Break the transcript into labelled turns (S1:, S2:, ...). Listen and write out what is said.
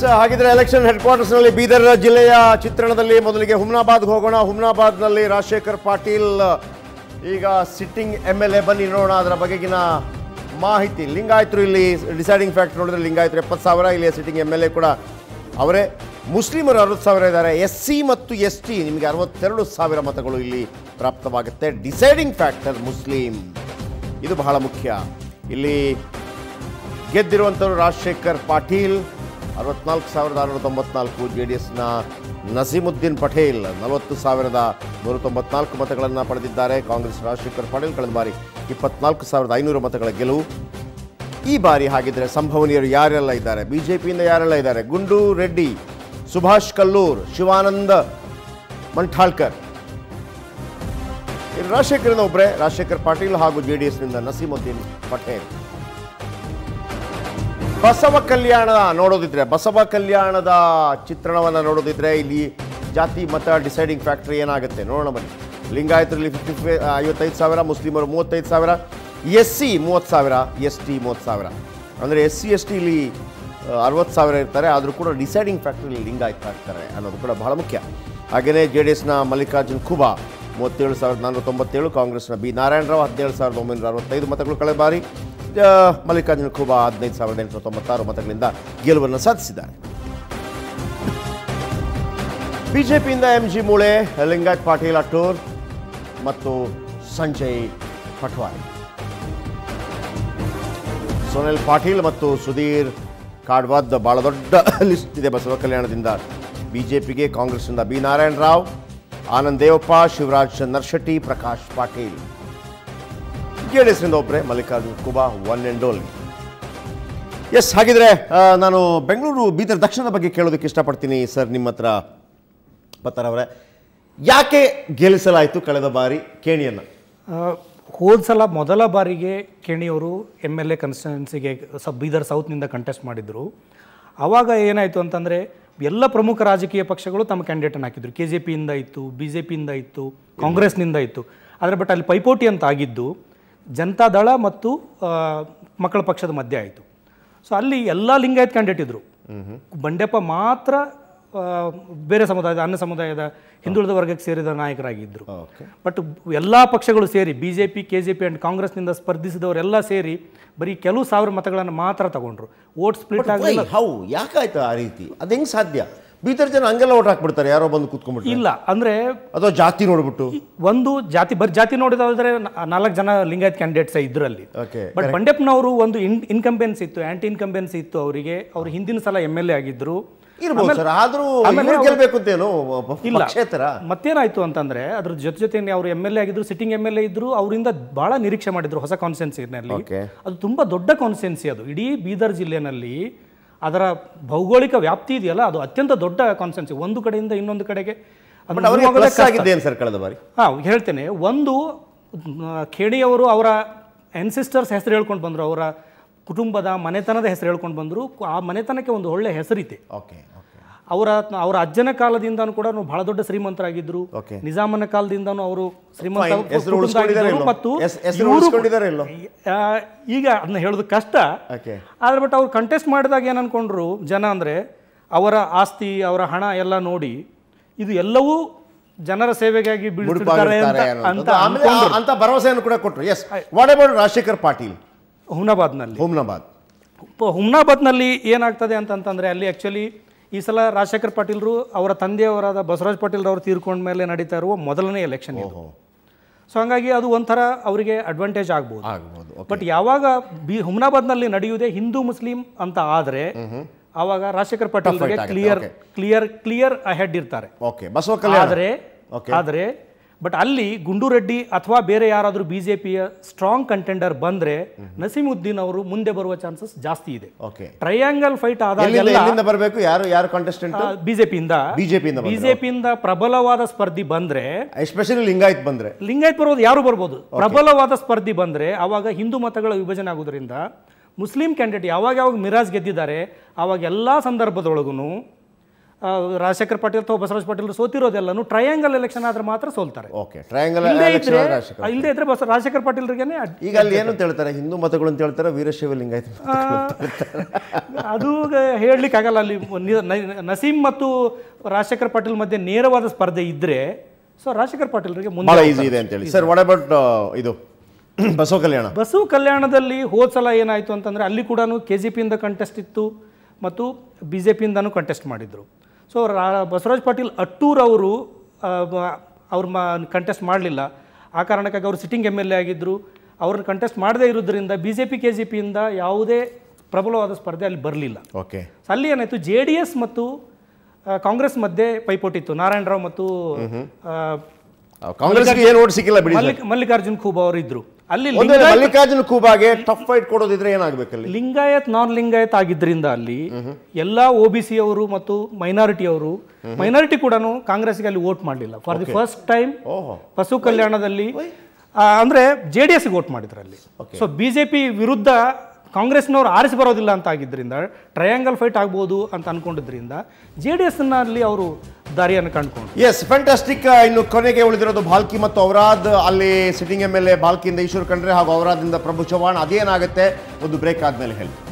S1: ಹಾಗಿದ್ರೆ election head quarters ನಲ್ಲಿ ಬೀದರ್ ಜಿಲ್ಲೆಯ ಚಿತ್ರಣದಲ್ಲಿ ಮೊದಲಿಗೆ ಹುಮ್ನಾಬಾದ್ಗೆ ಹೋಗೋಣ ಹುಮ್ನಾಬಾದ್ನಲ್ಲಿ ರಾಜಶೇಖರ್ ಪಾಟೀಲ್ ಈಗ ಸಿಟ್ಟಿಂಗ್ ಎಮ್ ಎಲ್ ಎ ಬನ್ನಿ ನೋಡೋಣ ಅದರ ಬಗೆಗಿನ ಮಾಹಿತಿ ಲಿಂಗಾಯತರು ಇಲ್ಲಿ ಡಿಸೈಡಿಂಗ್ ಫ್ಯಾಕ್ಟ್ ನೋಡಿದ್ರೆ ಲಿಂಗಾಯತರು ಎಪ್ಪತ್ತು ಸಾವಿರ ಇಲ್ಲಿ ಸಿಟ್ಟಿಂಗ್ ಎಮ್ ಎಲ್ ಎ ಕೂಡ ಅವರೇ ಮುಸ್ಲಿಮರು ಅರವತ್ತು ಸಾವಿರ ಇದ್ದಾರೆ ಎಸ್ ಸಿ ಮತ್ತು ಎಸ್ ಟಿ ನಿಮಗೆ ಅರವತ್ತೆರಡು ಸಾವಿರ ಮತಗಳು ಇಲ್ಲಿ ಪ್ರಾಪ್ತವಾಗುತ್ತೆ ಡಿಸೈಡಿಂಗ್ ಫ್ಯಾಕ್ಟರ್ ಮುಸ್ಲಿಂ ಇದು ಬಹಳ ಮುಖ್ಯ ಇಲ್ಲಿ ಗೆದ್ದಿರುವಂಥವ್ರು ರಾಜಶೇಖರ್ ಪಾಟೀಲ್ ಅರವತ್ನಾಲ್ಕು ಸಾವಿರದ ಆರುನೂರ ತೊಂಬತ್ನಾಲ್ಕು ಜೆ ಡಿ ಎಸ್ನ ನಸೀಮುದ್ದೀನ್ ಪಟೇಲ್ ನಲವತ್ತು ಸಾವಿರದ ನೂರ ತೊಂಬತ್ನಾಲ್ಕು ಮತಗಳನ್ನು ಪಡೆದಿದ್ದಾರೆ ಕಾಂಗ್ರೆಸ್ ರಾಜಶೇಖರ್ ಪಾಟೀಲ್ ಕಳೆದ ಬಾರಿ ಇಪ್ಪತ್ನಾಲ್ಕು ಸಾವಿರದ ಐನೂರು ಮತಗಳ ಗೆಲುವು ಈ ಬಾರಿ ಹಾಗಿದ್ರೆ ಸಂಭವನೀಯರು ಯಾರೆಲ್ಲ ಇದ್ದಾರೆ ಬಿ ಜೆ ಪಿಯಿಂದ ಯಾರೆಲ್ಲ ಇದ್ದಾರೆ ಗುಂಡು ರೆಡ್ಡಿ ಸುಭಾಷ್ ಕಲ್ಲೂರ್ ಶಿವಾನಂದ ಮಂಠಾಳ್ಕರ್ ಇನ್ನು ರಾಜಶೇಖರನ ಒಬ್ಬರೇ ರಾಜಶೇಖರ್ ಪಾಟೀಲ್ ಹಾಗೂ ಜೆ ಡಿ ಎಸ್ನಿಂದ ನಸೀಮುದ್ದೀನ್ ಪಟೇಲ್ ಬಸವ ಕಲ್ಯಾಣ ನೋಡೋದಿದ್ರೆ ಬಸವ ಕಲ್ಯಾಣದ ಚಿತ್ರಣವನ್ನು ನೋಡೋದಿದ್ರೆ ಇಲ್ಲಿ ಜಾತಿ ಮತ ಡಿಸೈಡಿಂಗ್ ಫ್ಯಾಕ್ಟರ್ ಏನಾಗುತ್ತೆ ನೋಡೋಣ ಬನ್ನಿ ಲಿಂಗಾಯತರಲ್ಲಿ ಫಿಫ್ಟಿ ಐವತ್ತೈದು ಸಾವಿರ ಮುಸ್ಲಿಮರು ಮೂವತ್ತೈದು ಸಾವಿರ ಎಸ್ ಸಿ ಮೂವತ್ತು ಸಾವಿರ ಎಸ್ ಟಿ ಮೂವತ್ತು ಸಾವಿರ ಅಂದರೆ ಎಸ್ ಸಿ ಎಸ್ ಟಿ ಇಲ್ಲಿ ಅರವತ್ತು ಸಾವಿರ ಇರ್ತಾರೆ ಆದರೂ ಕೂಡ ಡಿಸೈಡಿಂಗ್ ಫ್ಯಾಕ್ಟರ್ ಇಲ್ಲಿ ಲಿಂಗಾಯತ ಆಗ್ತಾರೆ ಅನ್ನೋದು ಕೂಡ ಬಹಳ ಮುಖ್ಯ ಹಾಗೆಯೇ ಜೆ ಡಿ ಎಸ್ನ ಮಲ್ಲಿಕಾರ್ಜುನ್ ಖುಬಾ ಮೂವತ್ತೇಳು ಸಾವಿರದ ನಾನ್ನೂರ ತೊಂಬತ್ತೇಳು ಕಾಂಗ್ರೆಸ್ನ ಬಿ ನಾರಾಯಣರಾವ್ ಹದಿನೇಳು ಸಾವಿರದ ಒಂಬೈನೂರ ಅರವತ್ತೈದು ಮತಗಳು ಕಳೆದ ಬಾರಿ ಆ, ಮಲ್ಲಿಕಾರ್ಜುನ ಖೂಬಾ ಹದಿನೈದು ಸಾವಿರದ ಎಂಟುನೂರ ತೊಂಬತ್ತಾರು ಮತಗಳಿಂದ ಗೆಲುವನ್ನು ಸಾಧಿಸಿದ್ದಾರೆ ಬಿಜೆಪಿಯಿಂದ ಎಂ ಜಿ ಮೂಳೆ ಲಿಂಗಾಯತ್ ಪಾಟೀಲ್ ಅಟ್ಟೂರ್ ಮತ್ತು ಸಂಜಯ್ ಪಟ್ವಾರಿ ಸೋನೆಲ್ ಪಾಟೀಲ್ ಮತ್ತು ಸುಧೀರ್ ಕಾಡ್ವಾದ್ ಬಹಳ ದೊಡ್ಡ ಲಿಸ್ಟ್ ಇದೆ ಬಸವ ಕಲ್ಯಾಣದಿಂದ ಬಿಜೆಪಿಗೆ ಕಾಂಗ್ರೆಸ್ನಿಂದ B Narayana Rao Anand Devappa Shivraj Narshetty Prakash Patil J D ಎಸ್ನಿಂದ ಒಬ್ಬರೇ Mallikarjun Kuba one and only yes ಹಾಗಿದ್ರೆ ಆ, ನಾನು ಬೆಂಗಳೂರು ಬೀದರ್ ದಕ್ಷಿಣದ ಬಗ್ಗೆ ಕೇಳೋದಕ್ಕೆ ಇಷ್ಟಪಡ್ತೀನಿ ಸರ್ ನಿಮ್ಮ ಹತ್ರ ಪತ್ತಾರ್ ಅವರೇ ಯಾಕೆ ಗೆಲ್ಲಿಸಲಾಯಿತು ಕಳೆದ ಬಾರಿ ಕೇಣಿಯನ್ನು
S2: ಹೋದ ಸಲ ಮೊದಲ ಬಾರಿಗೆ ಕೇಣಿಯವರು ಎಮ್ ಎಲ್ ಎ ಕನ್ಸ್ಟಿಟ್ಯೂನ್ಸಿಗೆ ಸ ಬೀದರ್ ಸೌತ್ನಿಂದ ಕಂಟೆಸ್ಟ್ ಮಾಡಿದರು ಆವಾಗ ಏನಾಯಿತು ಅಂತಂದರೆ ಎಲ್ಲ ಪ್ರಮುಖ ರಾಜಕೀಯ ಪಕ್ಷಗಳು ತಮ್ಮ ಕ್ಯಾಂಡಿಡೇಟನ್ನು ಹಾಕಿದ್ರು ಕೆ ಜೆ ಪಿಯಿಂದ ಇತ್ತು ಬಿ ಜೆ ಪಿಯಿಂದ ಇತ್ತು ಕಾಂಗ್ರೆಸ್ನಿಂದ ಇತ್ತು ಆದರೆ ಬಟ್ ಅಲ್ಲಿ ಪೈಪೋಟಿ ಅಂತ ಆಗಿದ್ದು ಜನತಾದಳ ಮತ್ತು ಆ, ಮಕ್ಕಳ ಪಕ್ಷದ ಮಧ್ಯೆ ಆಯಿತು ಸೊ ಅಲ್ಲಿ ಎಲ್ಲ ಲಿಂಗಾಯತ್ ಕ್ಯಾಂಡಿಡೇಟ್ ಇದ್ದರು ಬಂಡೆಪ್ಪ ಮಾತ್ರ ಆ, ಬೇರೆ ಸಮುದಾಯದ ಅನ್ನ ಸಮುದಾಯದ ಹಿಂದುಳಿದ ವರ್ಗಕ್ಕೆ ಸೇರಿದ ನಾಯಕರಾಗಿದ್ದರು
S1: ಓಕೆ
S2: ಬಟ್ ಎಲ್ಲ ಪಕ್ಷಗಳು ಸೇರಿ B J P K J P and ಕಾಂಗ್ರೆಸ್ನಿಂದ ಸ್ಪರ್ಧಿಸಿದವರೆಲ್ಲ ಸೇರಿ ಬರೀ ಕೆಲವು ಸಾವಿರ ಮತಗಳನ್ನು ಮಾತ್ರ ತಗೊಂಡ್ರು ವೋಟ್ ಸ್ಪ್ಲಿಟ್ ಆಗಲಿಲ್ಲ
S1: ಹೌ ಯಾಕಾಯ್ತು ಆ ರೀತಿ ಅದು ಹೆಂಗ್ ಸಾಧ್ಯ ಬೀದರ್ ಜನ ಹಂಗೆಲ್ಲ ಓಟ್ ಹಾಕ್ಬಿಡ್ತಾರೆ ಯಾರೋ ಬಂದು ಕೂತ್ಕೊಂಡ್ಬಿಟ್ಟು
S2: ಇಲ್ಲ ಅಂದರೆ
S1: ಅಥವಾ ಜಾತಿ ನೋಡ್ಬಿಟ್ಟು
S2: ಒಂದು ಜಾತಿ ಬರೀ ಜಾತಿ ನೋಡಿದ್ರೆ ನಾಲ್ಕು ಜನ ಲಿಂಗಾಯತ್ ಕ್ಯಾಂಡಿಡೇಟ್ಸ್ ಇದ್ರಲ್ಲಿ
S1: ಓಕೆ
S2: ಬಟ್ ಬಂಡೆಪ್ಪನವರು ಒಂದು ಇನ್ ಇನ್ಕಂಬೆನ್ಸ್ ಇತ್ತು ಆಂಟಿ ಇನ್ಕಂಬೆನ್ಸ್ ಇತ್ತು ಅವರಿಗೆ ಅವ್ರು ಹಿಂದಿನ ಸಲ ಎಮ್ ಎಲ್ ಎ ಆಗಿದ್ರು
S1: ಇರ್ಬೋದು ಸರ್ ಆದ್ರೂ
S2: ಆಮೇಲೆ
S1: ಇವ್ರು
S2: ಅವ್ರು-
S1: ಗೆಲ್ಬೇಕು ಅಂತೇನು
S2: ಇಲ್ಲ
S1: ಪಕ್ಷೇತರ
S2: ಮತ್ತೇನಾಯ್ತು ಅಂತಂದ್ರೆ ಅದ್ರ ಜೊತೆ ಜೊತೆ ಅವರು ಎಮ್ ಎಲ್ ಎ ಆಗಿದ್ರು ಸಿಟ್ಟಿಂಗ್ ಎಮ್ ಎಲ್ ಎ ಇದ್ರು ಅವರಿಂದ ಬಹಳ ನಿರೀಕ್ಷೆ ಮಾಡಿದ್ರು ಹೊಸ ಕಾನ್ಸ್ಟೆನ್ಸಿನಲ್ಲಿ
S1: ಓಕೆ
S2: ಅದು ತುಂಬಾ ದೊಡ್ಡ ಕಾನ್ಸ್ಟೆನ್ಸಿ ಅದು ಇಡೀ ಬೀದರ್ ಜಿಲ್ಲೆನಲ್ಲಿ ಅದರ ಭೌಗೋಳಿಕ ವ್ಯಾಪ್ತಿ ಇದೆಯಲ್ಲ ಅದು ಅತ್ಯಂತ ದೊಡ್ಡ ಕಾನ್ಸ್ಟೆನ್ಸಿ ಒಂದು ಕಡೆಯಿಂದ ಇನ್ನೊಂದು ಕಡೆಗೆ ಅದು
S1: ಬಟ್ ಅವರಿಗೆ
S2: move ಆಗೋದೇ
S1: ಪ್ಲಸ್
S2: ಕಷ್ಟ.
S1: ಆಗಿದ್ದೇನು ಸರ್ ಕಳೆದ ಬಾರಿ
S2: ಹಾ ಹೇಳ್ತೇನೆ ಒಂದು ಮ್, ಖೇಣಿಯವರು ಅವರ ಎನ್ಸಿಸ್ಟರ್ಸ್ ಹೆಸರು ಹೇಳ್ಕೊಂಡು ಬಂದರು ಅವರ ಕುಟುಂಬದ ಮನೆತನದ ಹೆಸರು ಹೇಳ್ಕೊಂಡು ಬಂದರು ಆ ಮನೆತನಕ್ಕೆ ಒಂದು ಒಳ್ಳೆ ಹೆಸರಿದೆ
S1: ಓಕೆ ಓಕೆ
S2: ಅವರ ಅವರ ಅಜ್ಜನ ಕಾಲದಿಂದನೂ ಕೂಡ ಬಹಳ ದೊಡ್ಡ ಶ್ರೀಮಂತರಾಗಿದ್ರು
S1: Okay.
S2: ನಿಜಾಮನ ಕಾಲದಿಂದನೂ ಅವರು ಶ್ರೀಮಂತ
S1: Fine. ಹೆಸರು
S2: ಕುಟುಂಬ
S1: ಉಳಿಸ್ಕೊಂಡಿದ್ದಾರೆ
S2: ಆಗಿದ್ರು
S1: ಇಲ್ಲೋ?
S2: ಮತ್ತು
S1: ಹೆಸ್- ಹೆಸರು
S2: ಇವ್ರು-
S1: ಉಳಿಸ್ಕೊಂಡಿದ್ದಾರೆ ಇಲ್ಲೋ?
S2: ಆ, ಈಗ ಅದನ್ನ ಹೇಳೋದು ಕಷ್ಟ
S1: ಓಕೆ
S2: ಆದ್ರೆ ಬಟ್ ಅವ್ರು ಕಂಟೆಸ್ಟ್ ಮಾಡಿದಾಗ ಏನು ಅನ್ಕೊಂಡ್ರು ಜನ ಅಂದ್ರೆ ಅವರ ಆಸ್ತಿ ಅವರ ಹಣ ಎಲ್ಲ ನೋಡಿ ಇದು ಎಲ್ಲವೂ ಜನರ ಸೇವೆಗಾಗಿ ಬಿಡುತ್ತಿದ್ದಾರೆ ಅಂತ
S1: ಮುಡುಪಾಗಿರ್ತಾರೆ
S2: ಅಂತ
S1: ಅನ್ನೋದು. ಆಮೇಲೆ ಆ- ಅಂತ ಭರವಸೆಯನ್ನು ಕೂಡ ಕೊಟ್ಟರು yes what about Rajashekar Patil
S2: ಹುಮ್ನಾಬಾದ್ನಲ್ಲಿ
S1: ಹುಮ್ನಾಬಾದ್
S2: ಪ- ಹುಮ್ನಾಬಾದ್ನಲ್ಲಿ ಏನಾಗ್ತದೆ ಅಂತಂತಂದರೆ ಅಲ್ಲಿ ಆ್ಯಕ್ಚುಲಿ ಈ ಸಲ ರಾಜಶೇಖರ್ ಪಾಟೀಲ್ರು ಅವರ ತಂದೆಯವರಾದ ಬಸವರಾಜ್ ಪಾಟೀಲ್ ಅವರು ತೀರ್ಕೊಂಡ ಮೇಲೆ ನಡೀತಾ ಇರುವ ಮೊದಲನೇ ಎಲೆಕ್ಷನ್ ಇದು
S1: ಓಹೋ
S2: ಸೊ ಹಾಗಾಗಿ ಅದು ಒಂಥರ ಅವರಿಗೆ ಅಡ್ವಾಂಟೇಜ್ ಆಗ್ಬೋದು
S1: ಆಗ್ಬೋದು ಓಕೆ
S2: ಬಟ್ ಯಾವಾಗ ಬಿ ಹುಮ್ನಾಬಾದ್ನಲ್ಲಿ ನಡೆಯುವುದೇ ಹಿಂದೂ ಮುಸ್ಲಿಂ ಅಂತ ಆದರೆ ಆವಾಗ ರಾಜಶೇಖರ್ ಪಾಟೀಲ್
S1: fight ಆಗುತ್ತೆ,
S2: clear
S1: okay.
S2: Clear clear ahead ಇರ್ತಾರೆ
S1: ಓಕೆ ಬಸವ ಕಲ್ಯಾಣ
S2: ಆದರೆ
S1: Okay.
S2: ಆದರೆ ಬಟ್ ಅಲ್ಲಿ ಗುಂಡು ರೆಡ್ಡಿ ಅಥವಾ ಬೇರೆ ಯಾರಾದರೂ ಬಿಜೆಪಿಯ ಸ್ಟ್ರಾಂಗ್ ಕಂಟೆಂಡರ್ ಬಂದ್ರೆ ನಸೀಮುದ್ದೀನ್ ಅವರು ಮುಂದೆ ಬರುವ ಚಾನ್ಸಸ್ ಜಾಸ್ತಿ ಇದೆ
S1: ಓಕೆ
S2: ಟ್ರಯಾಂಗಲ್ ಫೈಟ್
S1: ಎಲ್ಲಿಂದ
S2: ಆದಾಗೆಲ್ಲ
S1: ಎಲ್ಲಿಂದ ಬರಬೇಕು ಯಾರು ಯಾರು ಕಾಂಟೆಸ್ಟೆಂಟ್
S2: ಬಿಜೆಪಿಯಿಂದ
S1: ಬಿಜೆಪಿಯಿಂದ ಬಂದ್ರೆ
S2: ಬಿಜೆಪಿಯಿಂದ ಪ್ರಬಲವಾದ ಸ್ಪರ್ಧಿ ಬಂದ್ರೆ
S1: ಎಸ್ಪೆಷಲಿ ಲಿಂಗಾಯತ್ ಬಂದ್ರೆ
S2: ಲಿಂಗಾಯತ್ ಬರ್ಬೋದು ಯಾರು ಬರ್ಬೋದು ಪ್ರಬಲವಾದ ಸ್ಪರ್ಧಿ ಬಂದ್ರೆ ಆವಾಗ ಹಿಂದೂ ಮತಗಳ ವಿಭಜನೆ ಆಗೋದ್ರಿಂದ ಮುಸ್ಲಿಂ ಕ್ಯಾಂಡಿಡೇಟ್ ಯಾವಾಗ ಯಾವಾಗ ಮಿರಾಜ್ ಗೆದ್ದಿದ್ದಾರೆ ಆವಾಗ ಎಲ್ಲ ಸಂದರ್ಭದೊಳಗೂ ಆ, ರಾಜಶೇಖರ್ ಪಾಟೀಲ್ ಅಥವಾ ಬಸವರಾಜ ಪಾಟೀಲ್ ಸೋತಿರೋದೆಲ್ಲನೂ ಟ್ರಯಾಂಗಲ್ ಎಲೆಕ್ಷನ್ ಆದ್ರೆ ಮಾತ್ರ ಸೋಲ್ತಾರೆ
S1: ಓಕೆ ಟ್ರಯಾಂಗಲ್
S2: ಇಲ್ಲದೇ
S1: ಎಲೆಕ್ಷನ್
S2: ಇದ್ರೆ
S1: ರಾಜಶೇಖರ್
S2: ಇಲ್ಲದೇ ಇದ್ರೆ ಬಸ ರಾಜಶೇಖರ್ ಪಾಟೀಲ್ರಿಗೇನೆ ಅಡ್-
S1: ಈಗ ಅಲ್ಲಿ ಏನು ಅಂತ ಹೇಳ್ತಾರೆ ಹಿಂದೂ ಮತಗಳು ಅಂತ ಹೇಳ್ತಾರೆ ವೀರಶೈವ ಲಿಂಗಾಯತ
S2: ಆ, ಅದು ಹೇಳಲಿಕ್ಕೆ ಆಗಲ್ಲ ಅಲ್ಲಿ ನಿ- ನ- ನಸೀಂ ಮತ್ತು ರಾಜಶೇಖರ್ ಪಾಟೀಲ್ ಮಧ್ಯೆ ನೇರವಾದ ಸ್ಪರ್ಧೆ ಇದ್ರೆ ಸೊ ರಾಜಶೇಖರ್ ಪಾಟೀಲ್ರಿಗೆ
S1: ಬಹಳ
S2: ಮುಂದೆ
S1: ಈಸಿ ಇದೆ ಅಂತೇಳಿ ಸರ್ ವಾಟ್ ಅಬೌಟ್ ಇದು ಬಸವ ಕಲ್ಯಾಣ
S2: ಬಸವ ಕಲ್ಯಾಣದಲ್ಲಿ ಹೋದ ಸಲ ಏನಾಯಿತು ಅಂತಂದರೆ ಅಲ್ಲಿ ಕೂಡ ಕೆ ಜಿ ಪಿಯಿಂದ ಕಂಟೆಸ್ಟ್ ಇತ್ತು ಮತ್ತು ಬಿ ಜೆ ಪಿಯಿಂದನೂ ಕಂಟೆಸ್ಟ್ ಮಾಡಿದರು ಸೊ ರಾ ಬಸವರಾಜ್ ಪಾಟೀಲ್ ಅಟ್ಟೂರ್ ಅವರು ಅವ್ರು ಮಾ ಕಂಟೆಸ್ಟ್ ಮಾಡಲಿಲ್ಲ ಆ ಕಾರಣಕ್ಕಾಗಿ ಅವರು ಸಿಟ್ಟಿಂಗ್ ಎಮ್ ಎಲ್ ಎ ಆಗಿದ್ದರು ಅವ್ರನ್ನ ಕಂಟೆಸ್ಟ್ ಮಾಡದೇ ಇರೋದ್ರಿಂದ B J P K G ಪಿಯಿಂದ ಯಾವುದೇ ಪ್ರಬಲವಾದ ಸ್ಪರ್ಧೆ ಅಲ್ಲಿ ಬರಲಿಲ್ಲ
S1: ಓಕೆ
S2: ಅಲ್ಲಿ ಏನಾಯಿತು ಜೆ ಡಿ ಎಸ್ ಮತ್ತು ಆ, ಕಾಂಗ್ರೆಸ್ ಮಧ್ಯೆ ಪೈಪೋಟಿ ಇತ್ತು ನಾರಾಯಣ ರಾವ್ ಮತ್ತು ಆ,
S1: ಕಾಂಗ್ರೆಸ್ಗೆ ಏನು ಓಟ್ ಸಿಕ್ಕಿಲ್ಲ ಬಿಡಿ
S2: ಮಲ್ಲಿಕ್ ಮಲ್ಲಿಕಾರ್ಜುನ್ ಖೂಬ್ ಅವರು ಇದ್ರು ಅಲ್ಲಿ
S1: ಒಂದು ವೇಳೆ ಮಲ್ಲಿಕಾರ್ಜುನ ಖೂಬಾಗೆ ಟಫ್ ಫೈಟ್ ಕೊಡೋದಿದ್ರೆ ಏನಾಗಬೇಕಲ್ಲಿ
S2: ಲಿಂಗಾಯತ್ ನಾನ್ ಲಿಂಗಾಯತ್ ಆಗಿದ್ರಿಂದ ಅಲ್ಲಿ ಎಲ್ಲ ಒ ಬಿ ಸಿ ಅವರು ಮತ್ತು ಮೈನಾರಿಟಿ ಅವರು ಮೈನಾರಿಟಿ ಕೂಡ ಕಾಂಗ್ರೆಸ್ಗೆ ಅಲ್ಲಿ ವೋಟ್ ಮಾಡಲಿಲ್ಲ ಫಾರ್ ದಿ ಫಸ್ಟ್ ಟೈಮ್
S1: ಓಹೋ
S2: ಪಶು ಕಲ್ಯಾಣದಲ್ಲಿ ಆ, ಅಂದ್ರೆ ಜೆ ಡಿ ಎಸ್ಗೆ ವೋಟ್ ಮಾಡಿದ್ರು ಅಲ್ಲಿ ಸೊ ಬಿ ಜೆ ಪಿ ವಿರುದ್ಧ ಕಾಂಗ್ರೆಸ್ನವ್ರು ಆರಿಸಿ ಬರೋದಿಲ್ಲ ಅಂತ ಆಗಿದ್ದರಿಂದ ಟ್ರಯಾಂಗಲ್ ಫೈಟ್ ಆಗ್ಬೋದು ಅಂತ ಅನ್ಕೊಂಡಿದ್ರಿಂದ ಜೆ ಡಿ ಎಸ್ನ ಅಲ್ಲಿ ಅವರು ದಾರಿಯನ್ನು ಕಂಡುಕೊಂಡು
S1: ಎಸ್ ಫ್ಯಾಂಟಾಸ್ಟಿಕ್ ಇನ್ನು ಕೊನೆಗೆ ಉಳಿದಿರೋದು ಭಾಲ್ಕಿ ಮತ್ತು ಔರಾದ್ ಅಲ್ಲಿ ಸಿಟ್ಟಿಂಗ್ ಎಮ್ ಎಲ್ ಎ ಭಾಲ್ಕಿಯಿಂದ ಈಶ್ವರ್ ಖಂಡ್ರೆ ಹಾಗೂ ಔರಾದಿಂದ ಪ್ರಭು ಚವ್ಹಾಣ್ ಅದೇನಾಗುತ್ತೆ ಒಂದು ಬ್ರೇಕ್ ಆದ್ಮೇಲೆ ಹೇಳಿ